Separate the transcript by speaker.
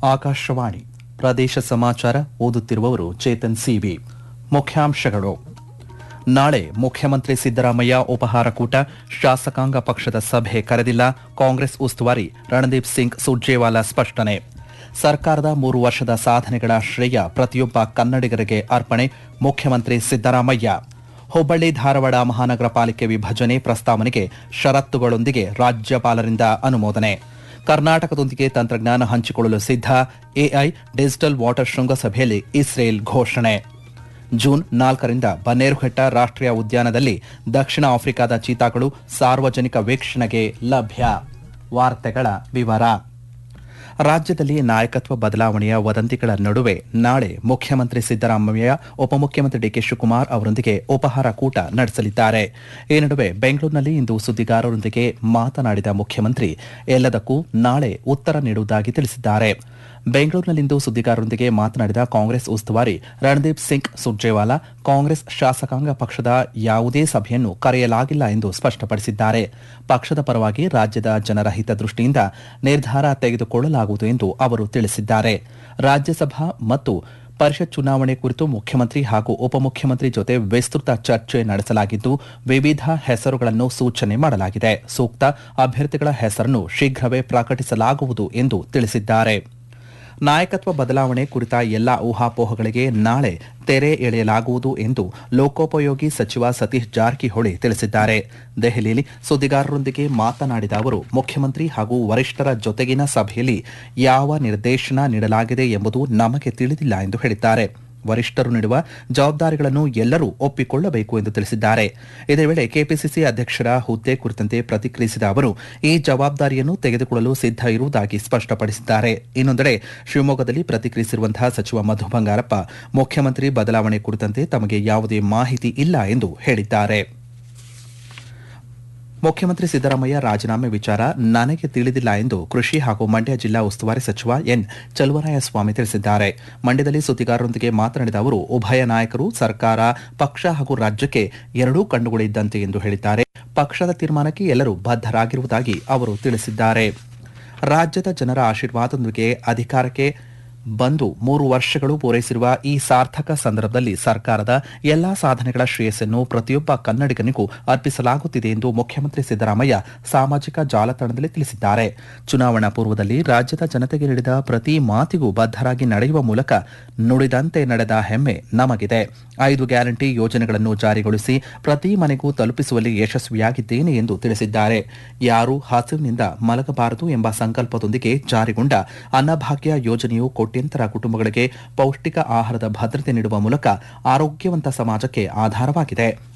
Speaker 1: ಆಕಾಶವಾಣಿ ಪ್ರದೇಶ ಸಮಾಚಾರ ಓದುತ್ತಿರುವವರು ಚೇತನ್ ಸಿವಿ ಮುಖ್ಯಾಂಶಗಳು ನಾಳೆ ಮುಖ್ಯಮಂತ್ರಿ ಸಿದ್ದರಾಮಯ್ಯ ಉಪಹಾರ ಕೂಟ ಶಾಸಕಾಂಗ ಪಕ್ಷದ ಸಭೆ ಕರೆದಿಲ್ಲ ಕಾಂಗ್ರೆಸ್ ಉಸ್ತುವಾರಿ ರಣದೀಪ್ ಸಿಂಗ್ ಸುರ್ಜೇವಾಲಾ ಸ್ಪಷ್ಟನೆ ಸರ್ಕಾರದ ಮೂರು ವರ್ಷದ ಸಾಧನೆಗಳ ಶ್ರೇಯ ಪ್ರತಿಯೊಬ್ಬ ಕನ್ನಡಿಗರಿಗೆ ಅರ್ಪಣೆ ಮುಖ್ಯಮಂತ್ರಿ ಸಿದ್ದರಾಮಯ್ಯ ಹುಬ್ಬಳ್ಳಿ ಧಾರವಾಡ ಮಹಾನಗರ ಪಾಲಿಕೆ ವಿಭಜನೆ ಪ್ರಸ್ತಾವನೆಗೆ ಷರತ್ತುಗಳೊಂದಿಗೆ ರಾಜ್ಯಪಾಲರಿಂದ ಅನುಮೋದನೆ ಕರ್ನಾಟಕದೊಂದಿಗೆ ತಂತ್ರಜ್ಞಾನ ಹಂಚಿಕೊಳ್ಳಲು ಸಿದ್ಧ ಎಐ ಡಿಜಿಟಲ್ ವಾಟರ್ ಶೃಂಗಸಭೆಯಲ್ಲಿ ಇಸ್ರೇಲ್ ಘೋಷಣೆ ಜೂನ್ ನಾಲ್ಕರಿಂದ ಬನ್ನೇರುಘಟ್ಟ ರಾಷ್ಟ್ರೀಯ ಉದ್ಯಾನದಲ್ಲಿ ದಕ್ಷಿಣ ಆಫ್ರಿಕಾದ ಚೀತಾಗಳು ಸಾರ್ವಜನಿಕ ವೀಕ್ಷಣೆಗೆ ಲಭ್ಯ ವಾರ್ತೆಗಳ ವಿವರ ರಾಜ್ಯದಲ್ಲಿ ನಾಯಕತ್ವ ಬದಲಾವಣೆಯ ವದಂತಿಗಳ ನಡುವೆ ನಾಳೆ ಮುಖ್ಯಮಂತ್ರಿ ಸಿದ್ದರಾಮಯ್ಯ ಉಪಮುಖ್ಯಮಂತ್ರಿ ಡಿಕೆ ಶಿವಕುಮಾರ್ ಅವರೊಂದಿಗೆ ಉಪಹಾರ ಕೂಟ ನಡೆಸಲಿದ್ದಾರೆ ಈ ನಡುವೆ ಬೆಂಗಳೂರಿನಲ್ಲಿ ಇಂದು ಸುದ್ದಿಗಾರರೊಂದಿಗೆ ಮಾತನಾಡಿದ ಮುಖ್ಯಮಂತ್ರಿ ಎಲ್ಲದಕ್ಕೂ ನಾಳೆ ಉತ್ತರ ನೀಡುವುದಾಗಿ ತಿಳಿಸಿದ್ದಾರೆ ಬೆಂಗಳೂರಿನಲ್ಲಿಂದು ಸುದ್ದಿಗಾರರೊಂದಿಗೆ ಮಾತನಾಡಿದ ಕಾಂಗ್ರೆಸ್ ಉಸ್ತುವಾರಿ ರಣದೀಪ್ ಸಿಂಗ್ ಸುರ್ಜೇವಾಲಾ ಕಾಂಗ್ರೆಸ್ ಶಾಸಕಾಂಗ ಪಕ್ಷದ ಯಾವುದೇ ಸಭೆಯನ್ನು ಕರೆಯಲಾಗಿಲ್ಲ ಎಂದು ಸ್ಪಷ್ಟಪಡಿಸಿದ್ದಾರೆ ಪಕ್ಷದ ಪರವಾಗಿ ರಾಜ್ಯದ ಜನರ ಹಿತದೃಷ್ಟಿಯಿಂದ ನಿರ್ಧಾರ ತೆಗೆದುಕೊಳ್ಳಲಾಗುವುದು ಎಂದು ಅವರು ತಿಳಿಸಿದ್ದಾರೆ ರಾಜ್ಯಸಭಾ ಮತ್ತು ಪರಿಷತ್ ಚುನಾವಣೆ ಕುರಿತು ಮುಖ್ಯಮಂತ್ರಿ ಹಾಗೂ ಉಪಮುಖ್ಯಮಂತ್ರಿ ಜೊತೆ ವಿಸ್ತೃತ ಚರ್ಚೆ ನಡೆಸಲಾಗಿದ್ದು ವಿವಿಧ ಹೆಸರುಗಳನ್ನು ಸೂಚನೆ ಮಾಡಲಾಗಿದೆ ಸೂಕ್ತ ಅಭ್ಯರ್ಥಿಗಳ ಹೆಸರನ್ನು ಶೀಘ್ರವೇ ಪ್ರಕಟಿಸಲಾಗುವುದು ಎಂದು ತಿಳಿಸಿದ್ದಾರೆ ನಾಯಕತ್ವ ಬದಲಾವಣೆ ಕುರಿತ ಎಲ್ಲಾ ಊಹಾಪೋಹಗಳಿಗೆ ನಾಳೆ ತೆರೆ ಎಳೆಯಲಾಗುವುದು ಎಂದು ಲೋಕೋಪಯೋಗಿ ಸಚಿವ ಸತೀಶ್ ಜಾರಕಿಹೊಳಿ ತಿಳಿಸಿದ್ದಾರೆ ದೆಹಲಿಯಲ್ಲಿ ಸುದ್ದಿಗಾರರೊಂದಿಗೆ ಮಾತನಾಡಿದ ಅವರು ಮುಖ್ಯಮಂತ್ರಿ ಹಾಗೂ ವರಿಷ್ಠರ ಜೊತೆಗಿನ ಸಭೆಯಲ್ಲಿ ಯಾವ ನಿರ್ದೇಶನ ನೀಡಲಾಗಿದೆ ಎಂಬುದು ನಮಗೆ ತಿಳಿದಿಲ್ಲ ಎಂದು ಹೇಳಿದ್ದಾರೆ ವರಿಷ್ಠರು ನೀಡುವ ಜವಾಬ್ದಾರಿಗಳನ್ನು ಎಲ್ಲರೂ ಒಪ್ಪಿಕೊಳ್ಳಬೇಕು ಎಂದು ತಿಳಿಸಿದ್ದಾರೆ ಇದೇ ವೇಳೆ ಕೆಪಿಸಿಸಿ ಅಧ್ಯಕ್ಷರ ಹುದ್ದೆ ಕುರಿತಂತೆ ಪ್ರತಿಕ್ರಿಯಿಸಿದ ಅವರು ಈ ಜವಾಬ್ದಾರಿಯನ್ನು ತೆಗೆದುಕೊಳ್ಳಲು ಸಿದ್ಧ ಇರುವುದಾಗಿ ಸ್ಪಷ್ಟಪಡಿಸಿದ್ದಾರೆ ಇನ್ನೊಂದೆಡೆ ಶಿವಮೊಗ್ಗದಲ್ಲಿ ಪ್ರತಿಕ್ರಿಯಿಸಿರುವಂತಹ ಸಚಿವ ಮಧು ಬಂಗಾರಪ್ಪ ಮುಖ್ಯಮಂತ್ರಿ ಬದಲಾವಣೆ ಕುರಿತಂತೆ ತಮಗೆ ಯಾವುದೇ ಮಾಹಿತಿ ಇಲ್ಲ ಎಂದು ಹೇಳಿದ್ದಾರೆ ಮುಖ್ಯಮಂತ್ರಿ ಸಿದ್ದರಾಮಯ್ಯ ರಾಜೀನಾಮೆ ವಿಚಾರ ನನಗೆ ತಿಳಿದಿಲ್ಲ ಎಂದು ಕೃಷಿ ಹಾಗೂ ಮಂಡ್ಯ ಜಿಲ್ಲಾ ಉಸ್ತುವಾರಿ ಸಚಿವ ಎನ್ ಚಲುವರಾಯಸ್ವಾಮಿ ತಿಳಿಸಿದ್ದಾರೆ ಮಂಡ್ಯದಲ್ಲಿ ಸುದ್ದಿಗಾರರೊಂದಿಗೆ ಮಾತನಾಡಿದ ಅವರು ಉಭಯ ನಾಯಕರು ಸರ್ಕಾರ ಪಕ್ಷ ಹಾಗೂ ರಾಜ್ಯಕ್ಕೆ ಎರಡೂ ಕಣ್ಣುಗಳಿದ್ದಂತೆ ಎಂದು ಹೇಳಿದ್ದಾರೆ ಪಕ್ಷದ ತೀರ್ಮಾನಕ್ಕೆ ಎಲ್ಲರೂ ಬದ್ಧರಾಗಿರುವುದಾಗಿ ಅವರು ತಿಳಿಸಿದ್ದಾರೆ ರಾಜ್ಯದ ಜನರ ಆಶೀರ್ವಾದದೊಂದಿಗೆ ಅಧಿಕಾರಕ್ಕೆ ಬಂದು ಮೂರು ವರ್ಷಗಳು ಪೂರೈಸಿರುವ ಈ ಸಾರ್ಥಕ ಸಂದರ್ಭದಲ್ಲಿ ಸರ್ಕಾರದ ಎಲ್ಲಾ ಸಾಧನೆಗಳ ಶ್ರೇಯಸ್ಸನ್ನು ಪ್ರತಿಯೊಬ್ಬ ಕನ್ನಡಿಗನಿಗೂ ಅರ್ಪಿಸಲಾಗುತ್ತಿದೆ ಎಂದು ಮುಖ್ಯಮಂತ್ರಿ ಸಿದ್ದರಾಮಯ್ಯ ಸಾಮಾಜಿಕ ಜಾಲತಾಣದಲ್ಲಿ ತಿಳಿಸಿದ್ದಾರೆ ಚುನಾವಣಾ ಪೂರ್ವದಲ್ಲಿ ರಾಜ್ಯದ ಜನತೆಗೆ ನೀಡಿದ ಪ್ರತಿ ಮಾತಿಗೂ ಬದ್ಧರಾಗಿ ನಡೆಯುವ ಮೂಲಕ ನುಡಿದಂತೆ ನಡೆದ ಹೆಮ್ಮೆ ನಮಗಿದೆ ಐದು ಗ್ಯಾರಂಟಿ ಯೋಜನೆಗಳನ್ನು ಜಾರಿಗೊಳಿಸಿ ಪ್ರತಿ ಮನೆಗೂ ತಲುಪಿಸುವಲ್ಲಿ ಯಶಸ್ವಿಯಾಗಿದ್ದೇನೆ ಎಂದು ತಿಳಿಸಿದ್ದಾರೆ ಯಾರೂ ಹಸಿವಿನಿಂದ ಮಲಗಬಾರದು ಎಂಬ ಸಂಕಲ್ಪದೊಂದಿಗೆ ಜಾರಿಗೊಂಡ ಅನ್ನಭಾಗ್ಯ ಯೋಜನೆಯು ಕೋಟ್ಯಂತರ ಕುಟುಂಬಗಳಿಗೆ ಪೌಷ್ಟಿಕ ಆಹಾರದ ಭದ್ರತೆ ನೀಡುವ ಮೂಲಕ ಆರೋಗ್ಯವಂತ ಸಮಾಜಕ್ಕೆ ಆಧಾರವಾಗಿದೆ